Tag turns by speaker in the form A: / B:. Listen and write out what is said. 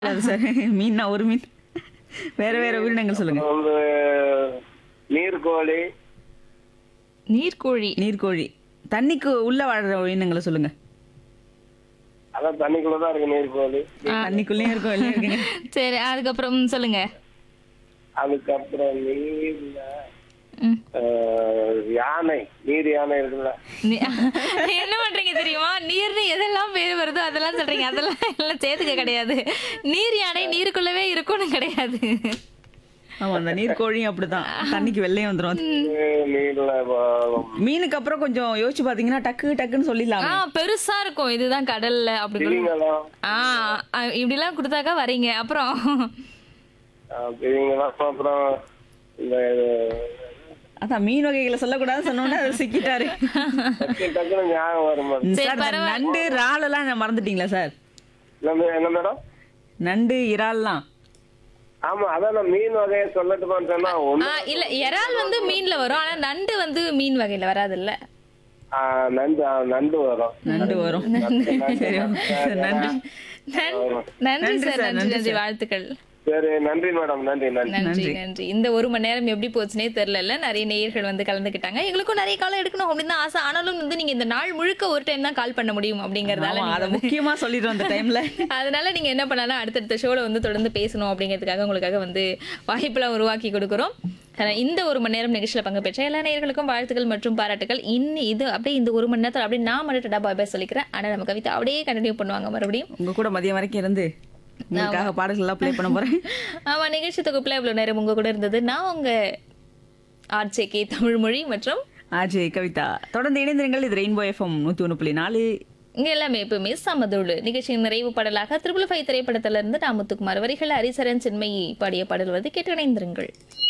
A: அது சார் மீன்னா ஒரு மீன் வேற வேற உயிரினங்கள் சொல்லுங்க
B: வந்து நீர்கோழி
C: நீர்க்கோழி
A: நீர்க்கோழி தண்ணிக்கு உள்ள வாழ்ற உயிரினங்களை சொல்லுங்க
B: அதான் தண்ணிக்குள்ளதான் இருக்கு நீர்கோழி
A: தண்ணிக்குள்ளேயும் இருக்கும் வெளியே இருக்குங்க
C: சரி அதுக்கப்புறம் சொல்லுங்க
B: அதுக்கப்புறம் நீர்ல
C: ம்.
B: ஆஹ், யானை நீர் யானை இருக்குல்ல
C: நீ- என்ன பண்றீங்க தெரியுமா நீர்னு எதெல்லாம் பேர் வருதோ அதெல்லாம் சொல்றீங்க அதெல்லாம் எல்லாம் சேர்த்துக்க கிடையாது நீர் யானை நீருக்குள்ளவே இருக்கும்னு கிடையாது
A: ஆமா அந்த நீர்க்கோழியும் அப்படிதான் தண்ணிக்கு வெள்ளையும் வந்துரும் அது.
B: ஆஹ், நீர்ல வ-
A: மீனுக்கு அப்புறம் கொஞ்சம் யோசிச்சு பாத்தீங்கன்னா டக்கு டக்குன்னு சொல்லிடலாம்
C: ஆ பெருசா இருக்கும் இதுதான் கடல்ல அப்படி கூட-
B: திமிங்கலம்
C: ஆ ஆ, இப்படிலாம் கொடுத்தாக்கா வரீங்க அப்புறம்
B: ஆஹ், திமிங்கலம் அப்புறம் இந்த
A: அதான் மீன் வகைகளை சொல்லக்கூடாது சொன்னோன்னே அவர் சிக்கிட்டாரு
B: டக்கு டக்குனு ஞாபகம் வர மாதிரி
C: சரி,
A: சார் இந்த
C: பரவாயில்ல.
A: நண்டு இறாலெல்லாம் நான் மறந்துட்டீங்களா சார்
B: என்ன மே- என்ன மேடம்
A: நண்டு இறால்லாம்
B: ஆமா அதான் நான் மீன் வகையை சொல்லட்டுமான்னு சொன்னா
C: ஆ,
B: ஒண்ணு
C: இல்ல இறால் வந்து மீன்ல வரும் ஆனா நண்டு வந்து மீன் வகையில வராதுல்ல
B: ஆஹ், நண்டு ஆஹ், நண்டு வரும்
A: நண்டு வரும் சரி சரி, நன்றி
C: நன்றி நன்றி சார் நன்றி நன்றி வாழ்த்துக்கள்
B: சரி நன்றி மேடம் நன்றி நன்றி
C: நன்றி நன்றி இந்த ஒரு மணி நேரம் எப்படி போச்சுனே தெரியல நிறைய நேயர்கள் வந்து கலந்துக்கிட்டாங்க எங்களுக்கும் நிறைய காலம் எடுக்கணும் அப்படின்னு தான் ஆசை ஆனாலும் வந்து நீங்க இந்த நாள் முழுக்க ஒரு டைம் தான் கால் பண்ண முடியும் அப்படிங்கறதால
A: ஆமா
C: நீங்க
A: அதை முக்கியமா சொல்லிடுறோம் அந்த டைம்ல
C: அதனால நீங்க என்ன பண்ணலாம் அடுத்தடுத்த ஷோல வந்து தொடர்ந்து பேசணும் அப்படிங்கிறதுக்காக உங்களுக்காக வந்து வாய்ப்பெல்லாம் உருவாக்கி கொடுக்குறோம் ஆனா, இந்த ஒரு மணி நேரம் நிகழ்ச்சியில பங்கு பெற்ற எல்லா நேயர்களுக்கும் வாழ்த்துக்கள் மற்றும் பாராட்டுகள் இன்னி இது அப்படியே இந்த ஒரு மணி நேரத்தில் அப்படியே நான் மட்டும் டபா பாய் சொல்லிக்கிறேன் ஆனா நம்ம கவிதா அப்படியே கண்டினியூ பண்ணுவாங்க மறுபடியும்
A: உங்க கூட மதியம் வரைக்கும் இருந்து உங்களுக்காக பாடல்கள் எல்லாம் ப்ளே பண்ண போறேன்
C: ஆமா நிகழ்ச்சி தொகுப்புல இவ்வளவு நேரம் உங்க கூட இருந்தது நான் உங்க ஆர்ஜே கே தமிழ் மொழி மற்றும்
A: ஆஜே கவிதா தொடர்ந்து இணைந்திருங்கள் இது ரெயின்போ எஃப்எம் நூத்தி ஒண்ணு புள்ளி நாலு
C: இங்க எல்லாமே எப்பவுமே சமதுள்ளு நிகழ்ச்சியின் நிறைவு பாடலாக திருபுல ஃபை திரைப்படத்திலிருந்து நான் முத்துக்குமார் வரிகள் ஹரிசரன் சின்மயி பாடிய பாடல் வந்து கேட்டு இணைந்திருங்கள்